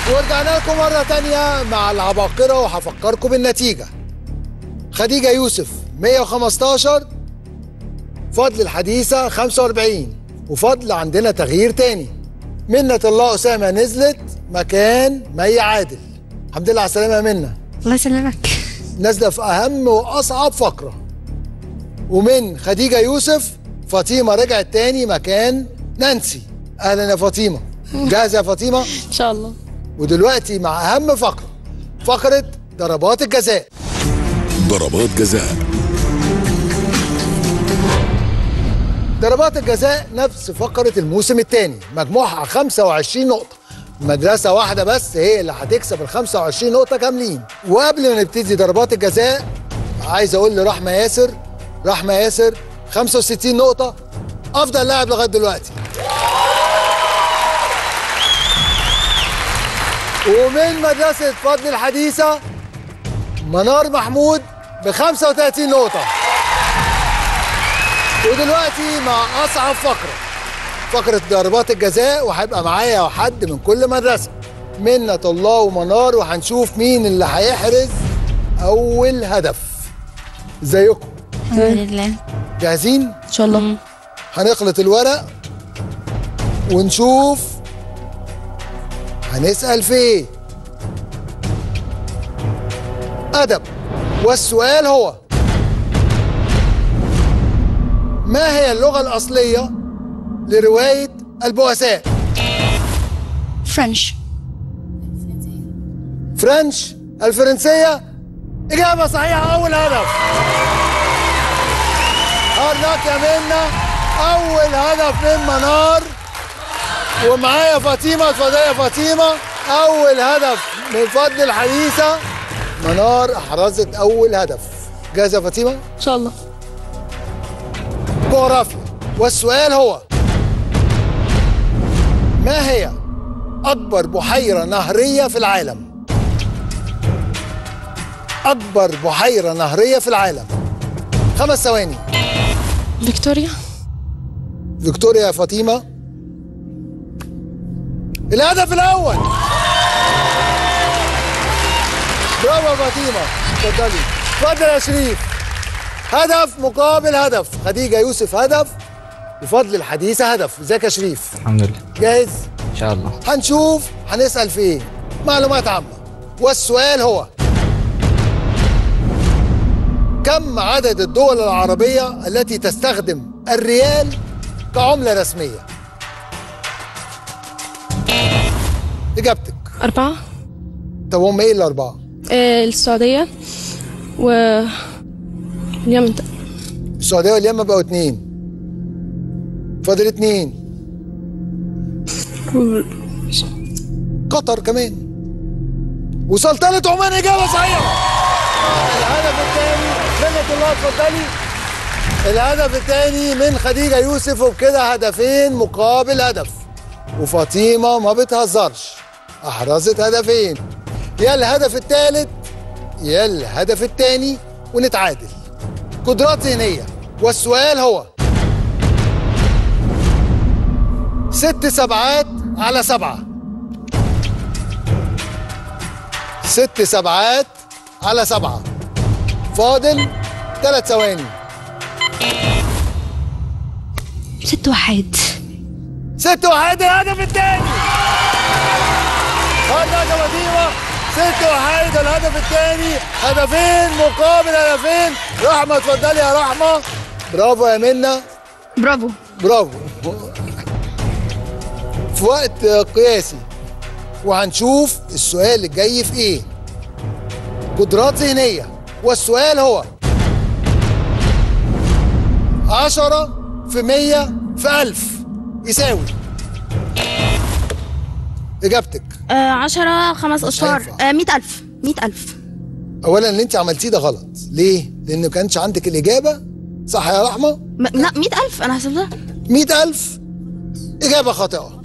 ورجعنا لكم مرة تانية مع العباقرة وهفكركم بالنتيجة خديجة يوسف 115 فضل الحديثة 45 وفضل عندنا تغيير تاني منة الله أسامة نزلت مكان مي عادل الحمد لله على السلامة يا منة الله يسلمك نازلة في أهم وأصعب فقرة ومن خديجة يوسف فاطمة رجعت تاني مكان نانسي أهلا يا فاطمة جاهزة يا فاطمة؟ ان شاء الله ودلوقتي مع أهم فقرة فقرة ضربات الجزاء ضربات جزاء ضربات الجزاء نفس فقرة الموسم الثاني مجموعها 25 نقطة مدرسة واحدة بس هي اللي هتكسب ال 25 نقطة كاملين وقبل ما نبتدي ضربات الجزاء عايز أقول لرحمة ياسر رحمة ياسر 65 نقطة أفضل لاعب لغاية دلوقتي ومن مدرسة فضل الحديثة منار محمود ب 35 نقطة ودلوقتي مع أصعب فقرة فقرة ضربات الجزاء وهيبقى معايا حد من كل مدرسة منة الله ومنار وهنشوف مين اللي هيحرز أول هدف ازيكم الحمد لله جاهزين؟ ان شاء الله هنخلط الورق ونشوف هنسأل في ايه أدب والسؤال هو ما هي اللغة الأصلية لرواية البؤساء فرنش فرنش الفرنسية إجابة صحيحة أول هدف هارد يا منا أول هدف من منار ومعايا فاطمة اتفضلي يا فاطمة أول هدف من فضل الحديثة منار أحرزت أول هدف جاهزة يا فاطمة؟ ان شاء الله جغرافيا والسؤال هو ما هي أكبر بحيرة نهرية في العالم؟ أكبر بحيرة نهرية في العالم خمس ثواني فيكتوريا فيكتوريا يا فاطمة الهدف الأول برافو يا فاطمة اتفضلي اتفضل يا شريف هدف مقابل هدف خديجة يوسف هدف بفضل الحديثة هدف ازيك يا شريف الحمد لله جاهز ان شاء الله هنشوف هنسأل في ايه معلومات عامة والسؤال هو كم عدد الدول العربية التي تستخدم الريال كعملة رسمية إجابتك أربعة طب هم إيه الأربعة؟ آه السعودية و اليمن السعودية واليمن بقوا اتنين فاضل اتنين قطر كمان وسلطنة عمان إجابة صحيحة الهدف الثاني منة الله اتفضلي الهدف الثاني من خديجة يوسف وبكده هدفين مقابل هدف وفاطمة ما بتهزرش أحرزت هدفين يا الهدف الثالث يا الهدف الثاني ونتعادل قدرات ذهنية والسؤال هو ست سبعات على سبعة ست سبعات على سبعة فاضل ثلاث ثواني ست واحد ست واحد الهدف الثاني هذا يا مدينة ست واحد الهدف الثاني هدفين مقابل هدفين رحمة اتفضلي يا رحمة برافو يا منى برافو برافو في وقت قياسي وهنشوف السؤال الجاي في ايه قدرات ذهنية والسؤال هو عشرة في مية في ألف يساوي إجابتك آه عشرة خمس مش أصفار هينفع. آه مئة ألف مئة ألف أولا اللي أنت عملتيه ده غلط ليه؟ لأن ما كانش عندك الإجابة صح يا رحمة؟ م- لا مئة ألف أنا حسبتها مئة ألف إجابة خاطئة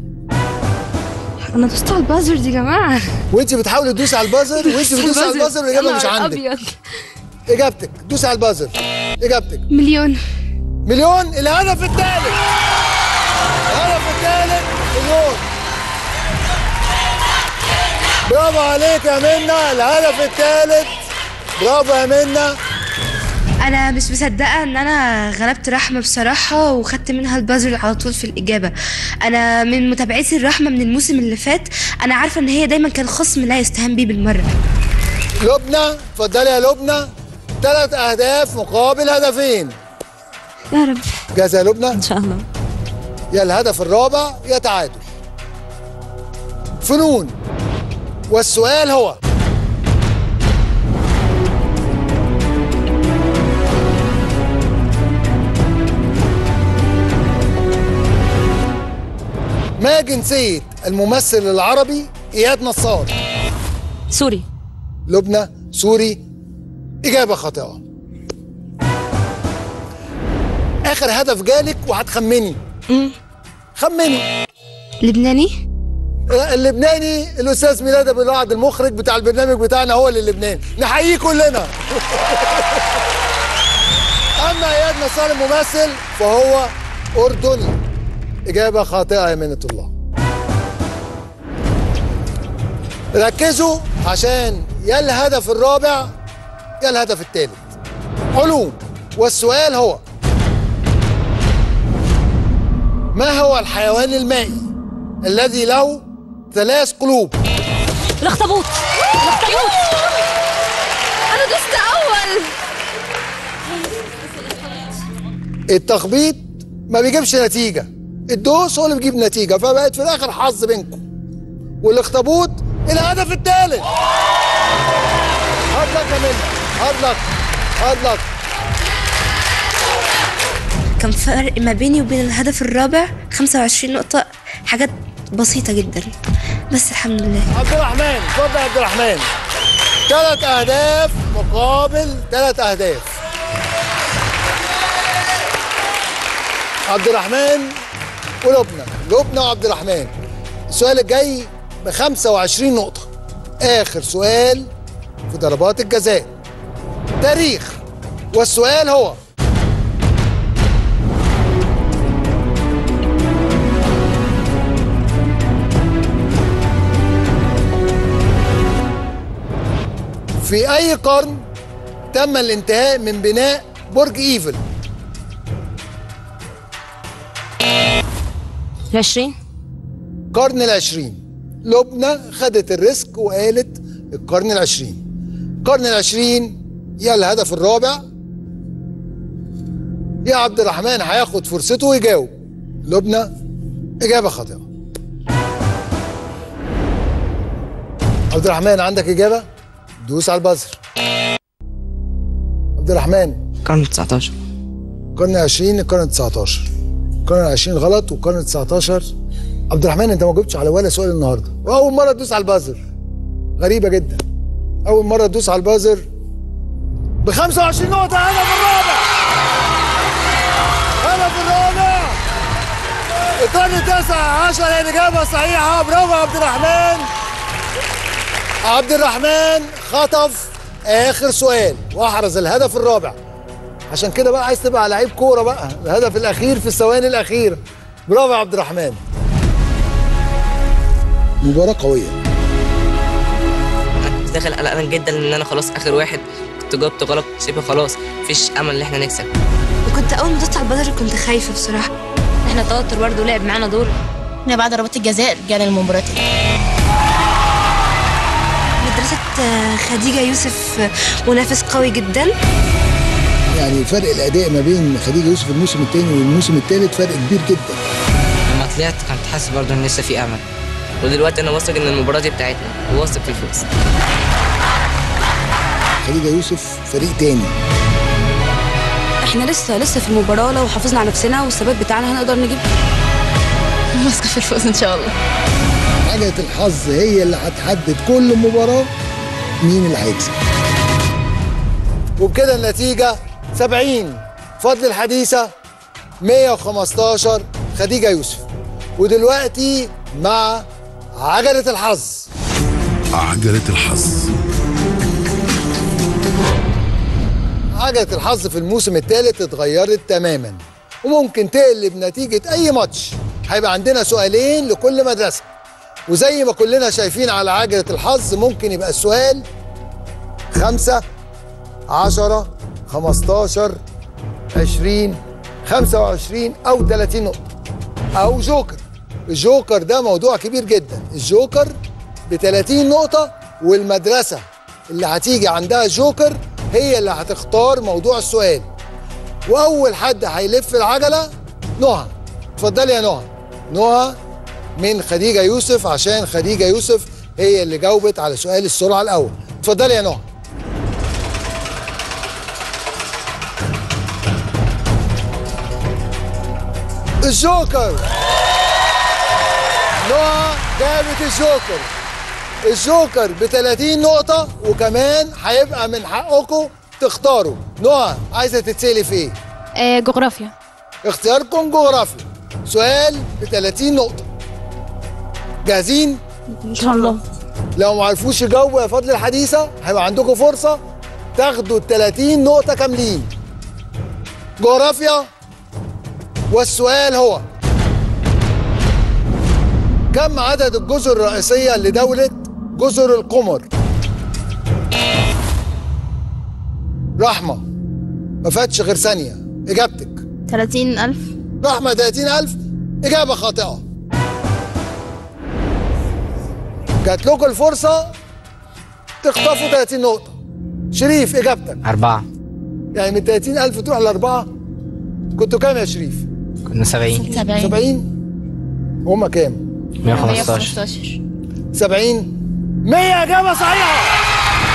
أنا دوست على البازر دي يا جماعة وأنت بتحاولي تدوسي على البازر وأنت بتدوسي على البازر والإجابة مش عندك أبيض إجابتك دوسي على البازر إجابتك مليون مليون الهدف الثالث الهدف الثالث مليون برافو عليك يا منى الهدف الثالث برافو يا منى انا مش مصدقه ان انا غلبت رحمه بصراحه وخدت منها البازل على طول في الاجابه انا من متابعتي الرحمه من الموسم اللي فات انا عارفه ان هي دايما كان خصم لا يستهان بيه بالمره لبنى اتفضلي يا لبنى ثلاث اهداف مقابل هدفين يا رب جاهزه يا لبنى ان شاء الله يا الهدف الرابع يا تعادل فنون والسؤال هو ما جنسية الممثل العربي إياد نصار سوري لبنى سوري إجابة خاطئة آخر هدف جالك وهتخمني خمني لبناني اللبناني الاستاذ ميلاد ابو الوعد المخرج بتاع البرنامج بتاعنا هو اللي لبناني نحييه كلنا اما اياد نصار الممثل فهو اردني اجابه خاطئه يا منة الله ركزوا عشان يا الهدف الرابع يا الهدف الثالث علوم والسؤال هو ما هو الحيوان المائي الذي له ثلاث قلوب الاخطبوط الاخطبوط انا دوست اول التخبيط ما بيجيبش نتيجة الدوس هو اللي بيجيب نتيجة فبقت في الآخر حظ بينكم والاخطبوط الهدف الثالث هارد لك يا منى هارد لك هارد لك كان فرق ما بيني وبين الهدف الرابع 25 نقطة حاجات بسيطة جدا بس الحمد لله عبد الرحمن اتفضل يا عبد الرحمن ثلاث أهداف مقابل ثلاث أهداف عبد الرحمن ولبنى لبنى وعبد الرحمن السؤال الجاي ب 25 نقطة آخر سؤال في ضربات الجزاء تاريخ والسؤال هو في أي قرن تم الانتهاء من بناء برج إيفل العشرين القرن العشرين لبنى خدت الريسك وقالت القرن العشرين القرن العشرين يا الهدف الرابع يا عبد الرحمن هياخد فرصته ويجاوب لبنى إجابة خاطئة عبد الرحمن عندك إجابة؟ دوس على البزر عبد الرحمن قرن 19 القرن 20 القرن 19 القرن 20 غلط والقرن 19 عبد الرحمن انت ما جبتش على ولا سؤال النهارده واول مره تدوس على البازر غريبه جدا اول مره تدوس على البازر ب 25 نقطه هدف الرابع هدف الرابع القرن 19 هي الاجابه صحيحه برافو يا عبد الرحمن عبد الرحمن خطف اخر سؤال واحرز الهدف الرابع عشان كده بقى عايز تبقى لعيب كوره بقى الهدف الاخير في الثواني الاخيره برافو يا عبد الرحمن مباراه قويه انا كنت داخل قلقان جدا ان انا خلاص اخر واحد كنت جاوبت غلط شبه خلاص مفيش امل ان احنا نكسب وكنت اول ما دوست على البازر كنت خايفه بصراحه احنا توتر برضه لعب معانا دور احنا بعد ضربات الجزاء رجعنا للمباراة تاني مدرسه آه، خديجه يوسف آه، منافس قوي جدا يعني فرق الاداء ما بين خديجه يوسف الموسم الثاني والموسم الثالث فرق كبير جدا لما طلعت كنت حاسس برضه ان لسه في امل ودلوقتي انا واثق ان المباراه دي بتاعتنا وواثق في الفوز خديجه يوسف فريق تاني احنا لسه لسه في المباراه لو حافظنا على نفسنا والثبات بتاعنا هنقدر نجيب واثقة في الفوز ان شاء الله حاجه الحظ هي اللي هتحدد كل مباراه مين اللي هيكسب وبكده النتيجه 70 فضل الحديثه 115 خديجه يوسف ودلوقتي مع عجله الحظ عجلة الحظ عجلة الحظ في الموسم الثالث اتغيرت تماما وممكن تقلب نتيجة أي ماتش هيبقى عندنا سؤالين لكل مدرسة وزي ما كلنا شايفين على عجلة الحظ ممكن يبقى السؤال خمسة عشرة خمستاشر عشرين خمسة وعشرين أو تلاتين نقطة أو جوكر الجوكر ده موضوع كبير جدا الجوكر ب 30 نقطة والمدرسة اللي هتيجي عندها جوكر هي اللي هتختار موضوع السؤال وأول حد هيلف العجلة نهى اتفضلي يا نهى نهى من خديجة يوسف عشان خديجة يوسف هي اللي جاوبت على سؤال السرعة الأول اتفضلي يا نهى الجوكر نهى جابت الجوكر الجوكر ب 30 نقطة وكمان هيبقى من حقكم تختاروا نهى عايزة تتسألي في ايه؟ آه جغرافيا اختياركم جغرافيا سؤال ب 30 نقطة جاهزين؟ ان شاء الله لو ما عرفوش يجاوبوا يا فضل الحديثة هيبقى عندكم فرصة تاخدوا ال 30 نقطة كاملين جغرافيا والسؤال هو كم عدد الجزر الرئيسية لدولة جزر القمر؟ رحمة ما فاتش غير ثانية إجابتك 30000 رحمة 30000 إجابة خاطئة جات لكم الفرصة تخطفوا 30 نقطة شريف إجابتك أربعة يعني من 30000 تروح لأربعة كنتوا كام يا شريف؟ كنا سبعين 70 70 هما كام؟ مية وخمستاشر 115 70 100 إجابة صحيحة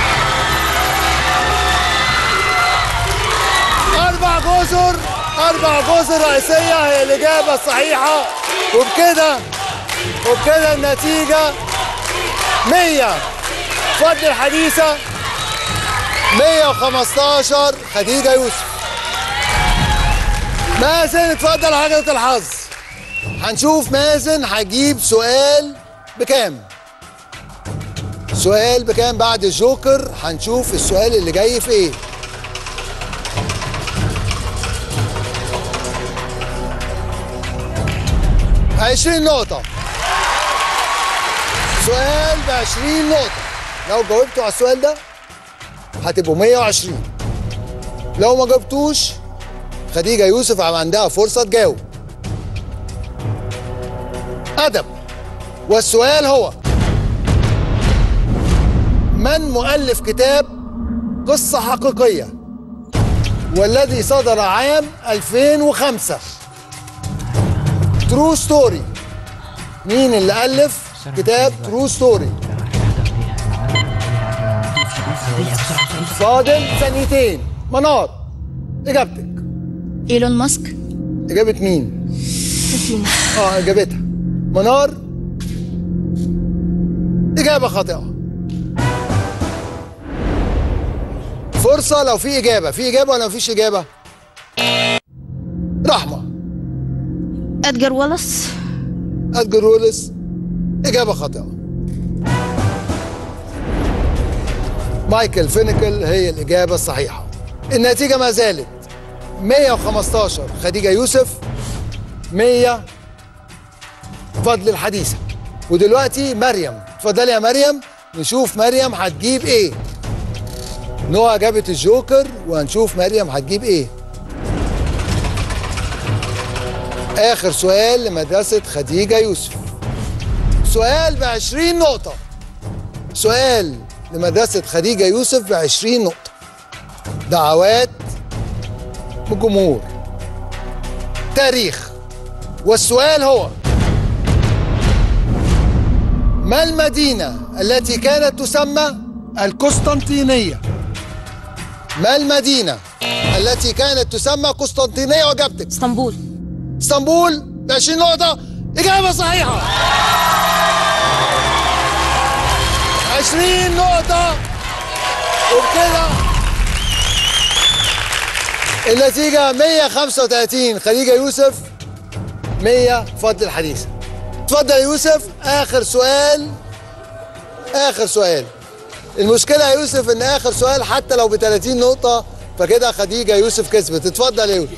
أربع جزر أربع جزر رئيسية هي الإجابة الصحيحة وبكده وبكده النتيجة 100 فضل الحديثة 115 خديجة يوسف مازن اتفضل عجلة الحظ هنشوف مازن هجيب سؤال بكام سؤال بكام بعد الجوكر هنشوف السؤال اللي جاي في ايه عشرين نقطة سؤال بعشرين نقطة لو جاوبتوا على السؤال ده هتبقوا 120 لو ما جاوبتوش خديجة يوسف عم عندها فرصة تجاوب أدب والسؤال هو من مؤلف كتاب قصة حقيقية والذي صدر عام 2005 ترو ستوري مين اللي ألف كتاب ترو ستوري فاضل ثانيتين منار إجابتك ايلون ماسك إجابة مين؟ اه إجابتها منار إجابة خاطئة فرصة لو في إجابة في إجابة ولا مفيش إجابة؟ رحمة ادجار والاس أدجر رولس إجابة خاطئة مايكل فينيكل هي الإجابة الصحيحة النتيجة ما زالت 115 خديجة يوسف 100 فضل الحديثة ودلوقتي مريم اتفضلي يا مريم نشوف مريم هتجيب ايه نوع جابت الجوكر وهنشوف مريم هتجيب ايه اخر سؤال لمدرسة خديجة يوسف سؤال ب 20 نقطة سؤال لمدرسة خديجة يوسف ب 20 نقطة دعوات من الجمهور تاريخ والسؤال هو ما المدينة التي كانت تسمى القسطنطينية ما المدينة التي كانت تسمى قسطنطينية وإجابتك اسطنبول اسطنبول ب 20 نقطة إجابة صحيحة 20 نقطة وبكده النتيجة 135 خديجة يوسف 100 فضل الحديث اتفضل يا يوسف آخر سؤال آخر سؤال المشكلة يا يوسف إن آخر سؤال حتى لو ب 30 نقطة فكده خديجة يوسف كسبت اتفضل يا يوسف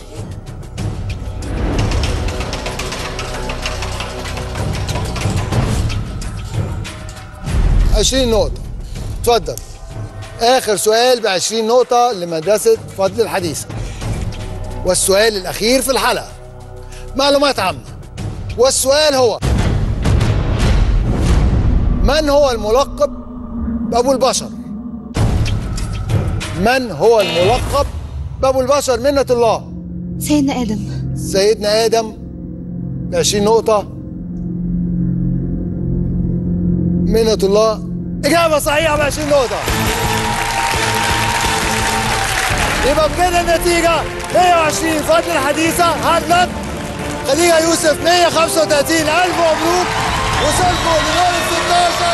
20 نقطة اتفضل آخر سؤال ب 20 نقطة لمدرسة فضل الحديثة والسؤال الأخير في الحلقة معلومات عامة والسؤال هو من هو الملقب بأبو البشر؟ من هو الملقب بأبو البشر منة الله؟ سيدنا آدم سيدنا آدم ب 20 نقطة منة الله إجابة صحيحة ب 20 نقطة يبقى بكده النتيجة 120 فضل الحديثة هارلند خليها يوسف 135 ألف مبروك وصلتوا لدور ال 16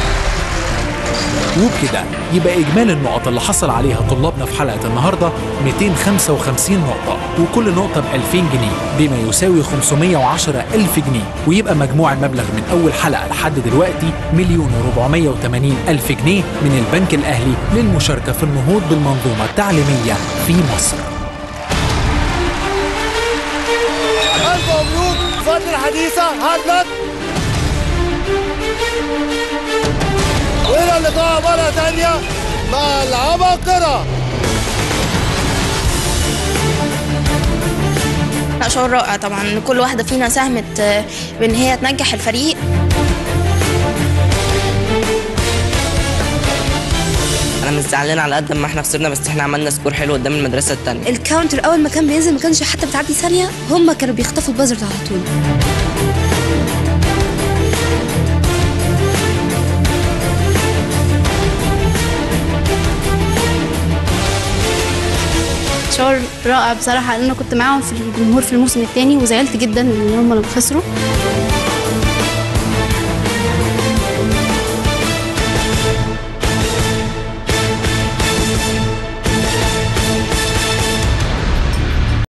وبكده يبقى إجمالي النقط اللي حصل عليها طلابنا في حلقة النهاردة 255 نقطة وكل نقطة ب 2000 جنيه بما يساوي 510 ألف جنيه ويبقى مجموع المبلغ من أول حلقة لحد دلوقتي مليون و480 ألف جنيه من البنك الأهلي للمشاركة في النهوض بالمنظومة التعليمية في مصر ألف مبروك فضل الحديثة هارلند وإلى اللقاء مرة تانية مع العباقرة لا شعور رائع طبعا إن كل واحدة فينا ساهمت آه، بإن هي تنجح الفريق انا مش زعلان على قد ما احنا خسرنا بس احنا عملنا سكور حلو قدام المدرسه التانية الكاونتر أول ما كان بينزل ما كانش حتى بتعدي ثانية هم كانوا بيخطفوا البازر على طول شعور رائع بصراحة لأن أنا كنت معاهم في الجمهور في الموسم الثاني وزعلت جدا إن هم اللي خسروا